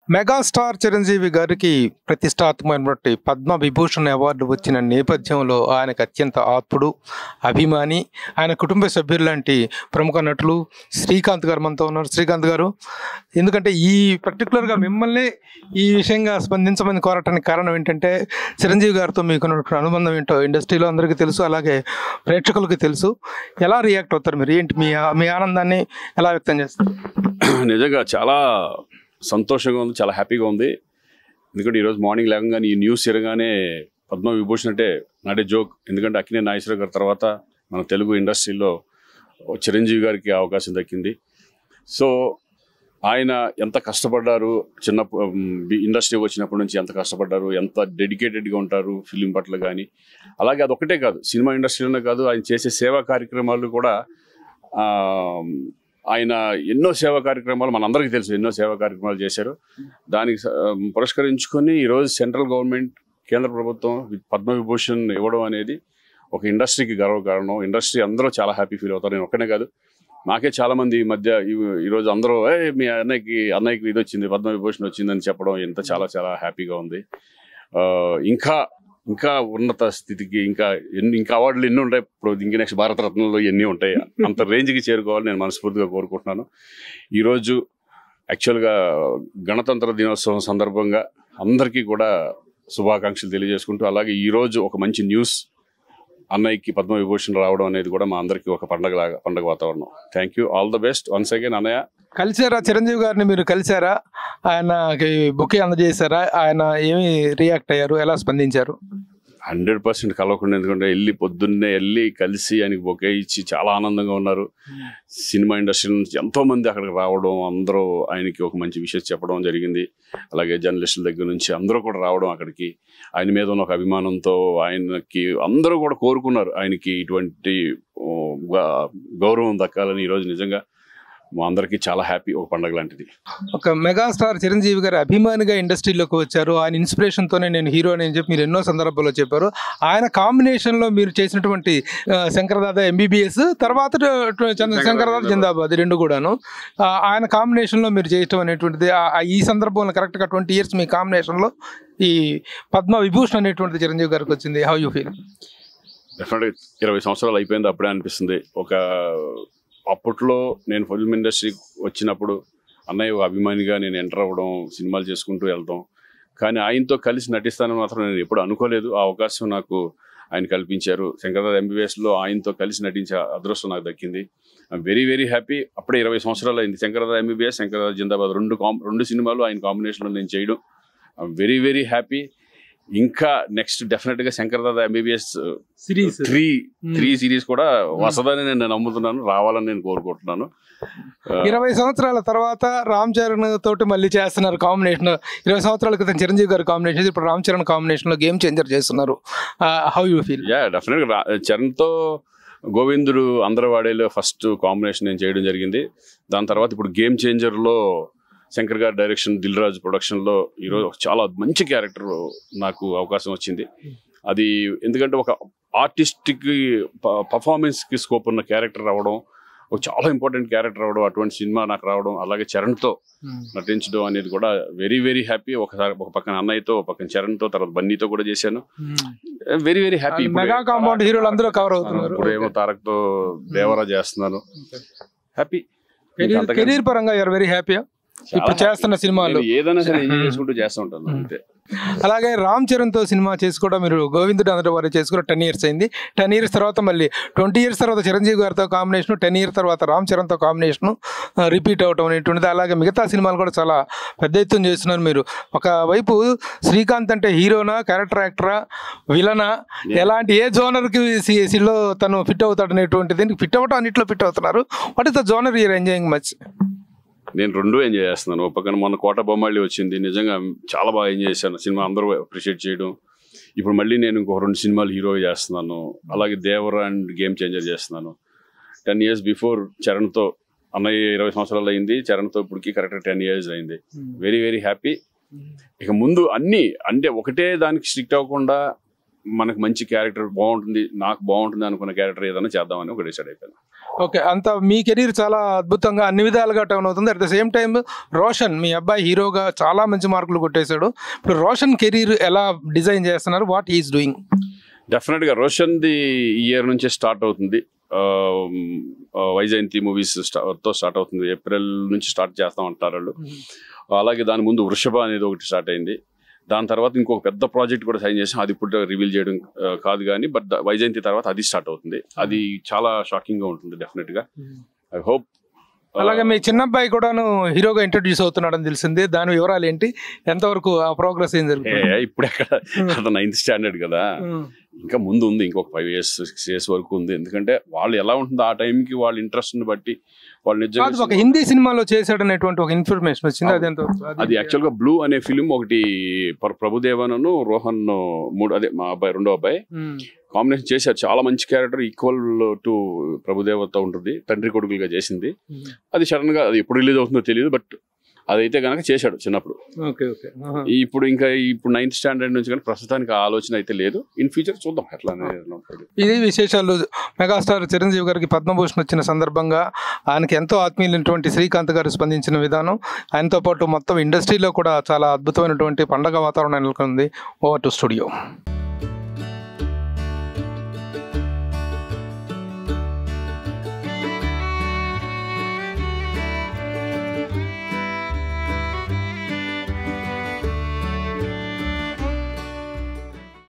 Megastar Chiranjeevi గారికి ప్రతిష్టాత్మకమైనటువంటి Padma Vibhushan award వచ్చిన నేపథ్యంలో ఆయనకు అత్యంత ఆత్ముడు అభిమాని ఆయన కుటుంబ సభ్యులు లాంటి ప్రముఖ నటులు శ్రీకాంత్ గారు మనతో ఉన్నారు శ్రీకాంత్ గారు ఎందుకంటే ఈ పర్టికులర్గా మిమ్మల్ని ఈ విషయంగా స్పందించమని కోరటానికి కారణం ఏంటంటే చిరంజీవి గారితో మీకున్నటువంటి అనుబంధం ఏంటో ఇండస్ట్రీలో అందరికీ తెలుసు అలాగే ప్రేక్షకులకి తెలుసు ఎలా రియాక్ట్ అవుతారు మీరు ఏంటి మీ మీ ఆనందాన్ని ఎలా వ్యక్తం చేస్తారు నిజంగా చాలా సంతోషంగా ఉంది చాలా హ్యాపీగా ఉంది ఎందుకంటే ఈరోజు మార్నింగ్ లేవగానే ఈ న్యూస్ తిరగానే పద్మ విభూషణ్ అంటే నాడే జోక్ ఎందుకంటే అక్కినే నాగేశ్వర గారి తర్వాత మన తెలుగు ఇండస్ట్రీలో చిరంజీవి గారికి అవకాశం దక్కింది సో ఆయన ఎంత కష్టపడ్డారు చిన్న ఇండస్ట్రీకి వచ్చినప్పటి నుంచి ఎంత కష్టపడ్డారు ఎంత డెడికేటెడ్గా ఉంటారు ఫిలిం పట్ల కానీ అలాగే అదొకటే కాదు సినిమా ఇండస్ట్రీలోనే కాదు ఆయన చేసే సేవా కార్యక్రమాలు కూడా ఆ, ఆయన ఎన్నో సేవా కార్యక్రమాలు మనందరికీ తెలుసు ఎన్నో సేవా కార్యక్రమాలు చేశారు దానికి స- పురస్కరించుకొని ఈరోజు సెంట్రల్ గవర్నమెంట్ కేంద్ర ప్రభుత్వం పద్మవిభూషణ్ ఇవ్వడం అనేది ఒక ఇండస్ట్రీకి గర్వకారణం ఇండస్ట్రీ అందరూ చాలా హ్యాపీ ఫీల్ అవుతారు నేను ఒక్కనే కాదు నాకే చాలా మంది ఈ మధ్య ఈ- ఈరోజు అందరూ ఏ మీ అన్నయ్యకి అన్నయ్యకి ఇది వచ్చింది పద్మవిభూషణ్ వచ్చిందని చెప్పడం ఎంత చాలా చాలా హ్యాపీగా ఉంది ఆ, ఇంకా ఇంకా ఉన్నత స్థితికి ఇంకా ఎన్ని ఇంకా అవార్డులు ఎన్ని ఉంటాయి ఇప్పుడు ఇంక నెక్స్ట్ భారతరత్నంలో ఎన్ని ఉంటాయి అంత రేంజ్కి చేరుకోవాలని నేను మనస్ఫూర్తిగా కోరుకుంటున్నాను ఈరోజు యాక్చువల్గా గణతంత్ర దినోత్సవం సందర్భంగా అందరికీ కూడా శుభాకాంక్షలు తెలియజేసుకుంటూ అలాగే ఈరోజు ఒక మంచి న్యూస్ అన్నయ్యకి పద్మ విభూషణ్ రావడం అనేది కూడా మా అందరికీ ఒక పండగ పండగ వాతావరణం thank you all the best once again అన్నయ్య కలిసారా చిరంజీవి గారిని మీరు కలిసారా ఆయనకి బుకే అందజేశారా ఆయన ఏమి రియాక్ట్ అయ్యారు ఎలా స్పందించారు హండ్రెడ్ పర్సెంట్ కలవకుండా ఎందుకంటే వెళ్ళి పొద్దున్నే వెళ్ళి కలిసి ఆయనకి బొకే ఇచ్చి చాలా ఆనందంగా ఉన్నారు సినిమా ఇండస్ట్రీ నుంచి ఎంతో మంది అక్కడికి రావడం అందరూ ఆయనకి ఒక మంచి విషయం చెప్పడం జరిగింది అలాగే జర్నలిస్టుల దగ్గర నుంచి అందరూ కూడా రావడం అక్కడికి ఆయన మీద ఉన్న ఒక అభిమానంతో ఆయనకి అందరూ కూడా కోరుకున్నారు ఆయనకి ఇటువంటి ఓ, గ- గౌరవం దక్కాలని ఈరోజు నిజంగా మా అందరికీ చాలా హ్యాపీ ఒక పండగ లాంటిది ఒక మెగాస్టార్ చిరంజీవి గారి అభిమానిగా ఇండస్ట్రీలోకి వచ్చారు ఆయన ఇన్స్పిరేషన్తోనే నేను హీరో అని చెప్పి మీరు ఎన్నో సందర్భాల్లో చెప్పారు ఆయన కాంబినేషన్లో మీరు చేసినటువంటి ఆ, శంకరదాద ఎంబీబీఎస్ తర్వాత ట- చంద్ర శంకరదాద జిందాబాద్ ఈ రెండు కూడాను ఆ, ఆయన కాంబినేషన్లో మీరు చేయటం అనేటువంటిది ఆ- ఆ ఈ సందర్భంలో కరెక్ట్గా ట్వంటీ ఇయర్స్ మీ కాంబినేషన్లో ఈ పద్మ విభూషణ్ అనేటువంటిది చిరంజీవి గారికి వచ్చింది హౌ యూ ఫీల్ డెఫినెట్గా ఇరవై సంవత్సరాలు అయిపోయింది అప్పుడే అనిపిస్తుంది ఒక అప్పట్లో నేను ఫిల్మ్ ఇండస్ట్రీ వచ్చినప్పుడు అన్నయ్య ఒక అభిమానిగా నేను ఎంటర్ అవ్వడం సినిమాలు చేసుకుంటూ వెళ్తాం కానీ ఆయనతో కలిసి నటిస్తానని మాత్రం నేను ఎప్పుడు అనుకోలేదు ఆ అవకాశం నాకు ఆయన కల్పించారు శంకరదాస్ ఎంబీబీఎస్లో ఆయనతో కలిసి నటించే అదృష్టం నాకు దక్కింది ఐఎమ్ వెరీ వెరీ హ్యాపీ అప్పుడే ఇరవై సంవత్సరాలు అయింది శంకరదాస్ ఎంబీబీఎస్ శంకరదాస్ జిందాబాద్ రెండు కాం రెండు సినిమాలు ఆయన కాంబినేషన్లో నేను చేయడం ఐఎమ్ వెరీ వెరీ హ్యాపీ ఇంకా నెక్స్ట్ డెఫినెట్గా Shankar Dada MBBS series three three series కూడా వసదని నేను నమ్ముతున్నాను రావాలని నేను కోరుకుంటున్నాను ఆ, ఇరవై సంవత్సరాల తర్వాత రామ్ చరణ్ తోటి మళ్ళీ చేస్తున్నారు కాంబినేషన్ ఇరవై సంవత్సరాల క్రితం చిరంజీవి గారి కాంబినేషన్ ఇప్పుడు రామ్ చరణ్ కాంబినేషన్ లో గేమ్ చేంజర్ చేస్తున్నారు హౌ యూ ఫీల్ యా డెఫినెట్గా రా- చరణ్తో గోవిందుడు అందరవాడేలో ఫస్ట్ కాంబినేషన్ నేను చేయడం జరిగింది దాని తర్వాత ఇప్పుడు గేమ్ చేంజర్లో శంకర్ గారి డైరెక్షన్ దిల్ రాజు ప్రొడక్షన్లో ఈరోజు ఒక చాలా మంచి క్యారెక్టర్ నాకు అవకాశం వచ్చింది అది ఎందుకంటే ఒక ఆర్టిస్టిక్ పర్ఫార్మెన్స్కి స్కోప్ ఉన్న క్యారెక్టర్ రావడం ఒక చాలా ఇంపార్టెంట్ క్యారెక్టర్ రావడం అటువంటి సినిమా నాకు రావడం అలాగే చరణ్తో నటించడం అనేది కూడా వెరీ వెరీ హ్యాపీ ఒకసారి ఒక పక్కన అన్నయ్యతో ఒక పక్కన చరణ్తో తర్వాత బన్నీతో కూడా చేశాను very very happy mega compound హీరోలు అందరూ కవర్ అవుతున్నారు ఇప్పుడు ఏమో తారక్ తో దేవరా చేస్తున్నాను హ్యాపీ కెరీర్ పరంగా యూఆర్ వెరీ హ్యాపీ ఇప్పుడు చేస్తున్న సినిమాలు ఏదైనా సరే ఎంజాయ్ చేసుకుంటూ చేస్తూ ఉంటాను అంతే అలాగే రామ్ చరణ్ తో సినిమా చేసి కూడా మీరు గోవిందుడు అందరి వారు చేసి కూడా టెన్ ఇయర్స్ అయింది టెన్ ఇయర్స్ తర్వాత మళ్ళీ ట్వంటీ ఇయర్స్ తర్వాత చిరంజీవి గారితో కాంబినేషన్ టెన్ ఇయర్స్ తర్వాత రామ్ చరణ్తో కాంబినేషన్ రిపీట్ అవటం అనేటువంటిది అలాగే మిగతా సినిమాలు కూడా చాలా పెద్ద ఎత్తున చేస్తున్నారు మీరు ఒకవైపు శ్రీకాంత్ అంటే హీరోనా క్యారెక్టర్ యాక్టరా విలనా ఎలాంటి ఏ జోనర్కి సిలో తను ఫిట్ అవుతాడు అనేటువంటిది ఫిట్ అవ్వటం అన్నింటిలో ఫిట్ అవుతున్నారు what is the genre your enjoying much నేను రెండు ఎంజాయ్ చేస్తున్నాను ఒక పక్కన మొన్న కోట బొమ్మాళి వచ్చింది నిజంగా చాలా బాగా ఎంజాయ్ చేశాను సినిమా అందరూ అప్రిషియేట్ చేయడం ఇప్పుడు మళ్ళీ నేను ఇంకో రెండు సినిమాలు హీరో చేస్తున్నాను అలాగే దేవర అండ్ గేమ్ చేంజర్ చేస్తున్నాను టెన్ ఇయర్స్ బిఫోర్ చరణ్తో అన్నయ్య ఇరవై సంవత్సరాలు అయింది చరణ్తో ఇప్పటికి కరెక్ట్ టెన్ ఇయర్స్ అయింది వెరీ వెరీ హ్యాపీ ఇక ముందు అన్ని అంటే ఒకటే దానికి స్ట్రిక్ట్ అవ్వకుండా మనకు మంచి క్యారెక్టర్ బాగుంటుంది నాకు బాగుంటుంది అనుకున్న క్యారెక్టర్ ఏదైనా చేద్దామని ఒక డిసైడ్ అయిపోయాను ఓకే అంత మీ కెరీర్ చాలా అద్భుతంగా అన్ని విధాలుగా టర్న్ అవుతుంది at the same time Roshan మీ అబ్బాయి హీరోగా చాలా మంచి మార్కులు కొట్టేశాడు ఇప్పుడు రోషన్ కెరీర్ ఎలా డిజైన్ చేస్తున్నారు వాట్ ఈస్ డూయింగ్ డెఫినెట్గా రోషన్ది ఈ ఇయర్ నుంచే స్టార్ట్ అవుతుంది ఆ, ఆ, వైజయంతి మూవీస్ తో స్టార్ట్ అవుతుంది ఏప్రిల్ నుంచి స్టార్ట్ చేస్తాం అంటారు వాళ్ళు అలాగే దాని ముందు వృషభ అనేది ఒకటి స్టార్ట్ అయింది దాని తర్వాత ఇంకొక పెద్ద ప్రాజెక్ట్ కూడా సైన్ చేసాం అది ఇప్పుడు రివీల్ చేయడం ఆ, కాదు కానీ బట్ వైజయంతి తర్వాత అది స్టార్ట్ అవుతుంది అది చాలా షాకింగ్ గా ఉంటుంది డెఫినెట్ గా ఐ హోప్ అలాగే మీ చిన్న అబ్బాయి కూడాను హీరోగా ఇంట్రడ్యూస్ అవుతున్నాడని తెలిసింది దాని వివరాలు ఏంటి ఎంతవరకు ఆ ప్రోగ్రెస్ ఏం జరుగుతుంది ఇప్పుడు ఎక్కడ అతను నైన్త్ స్టాండర్డ్ కదా ఇంకా ముందు ఉంది ఇంకొక ఫైవ్ ఇయర్స్ సిక్స్ ఇయర్స్ వరకు ఉంది ఎందుకంటే వాళ్ళు ఎలా ఉంటుందో ఆ టైంకి వాళ్ళ ఇంట్రెస్ట్ ని బట్టి వాళ్ళు కాదు ఒక నిజంగా హిందీ సినిమాలో చేశాడనేటువంటి ఒక ఇన్ఫర్మేషన్ వచ్చింది అది ఎంత అది యాక్చువల్ గా బ్లూ అనే ఫిలిం ఒకటి ప్ర- ప్రభుదేవనను రోహన్ మూడు అదే మా అబ్బాయి రెండో అబ్బాయి కాంబినేషన్ చేశారు చాలా మంచి క్యారెక్టర్ ఈక్వల్ టు ప్రభుదేవతో ఉంటుంది తండ్రి కొడుకులుగా చేసింది అది సడన్ గా అది ఎప్పుడు రిలీజ్ అవుతుందో తెలియదు బట్ అదైతే కనుక చేశాడు చిన్నప్పుడు ఓకే ఓకే ఇప్పుడు ఇంకా ఇప్పుడు నైన్త్ స్టాండర్డ్ నుంచి కానీ ప్రస్తుతానికి ఆ ఆలోచన అయితే లేదు ఇన్ ఫ్యూచర్ చూద్దాం ఎట్లా అనేది ఉంటుంది. ఇది విశేషాలు మెగాస్టార్ చిరంజీవి గారికి పద్మభూషణ్ వచ్చిన సందర్భంగా ఆయనకి ఎంతో ఆత్మీయులైనటువంటి శ్రీకాంత్ గారు స్పందించిన విధానం ఆయనతో పాటు మొత్తం ఇండస్ట్రీలో కూడా చాలా అద్భుతమైనటువంటి పండగ వాతావరణం నెలకొంది ఓవర్ టు స్టూడియో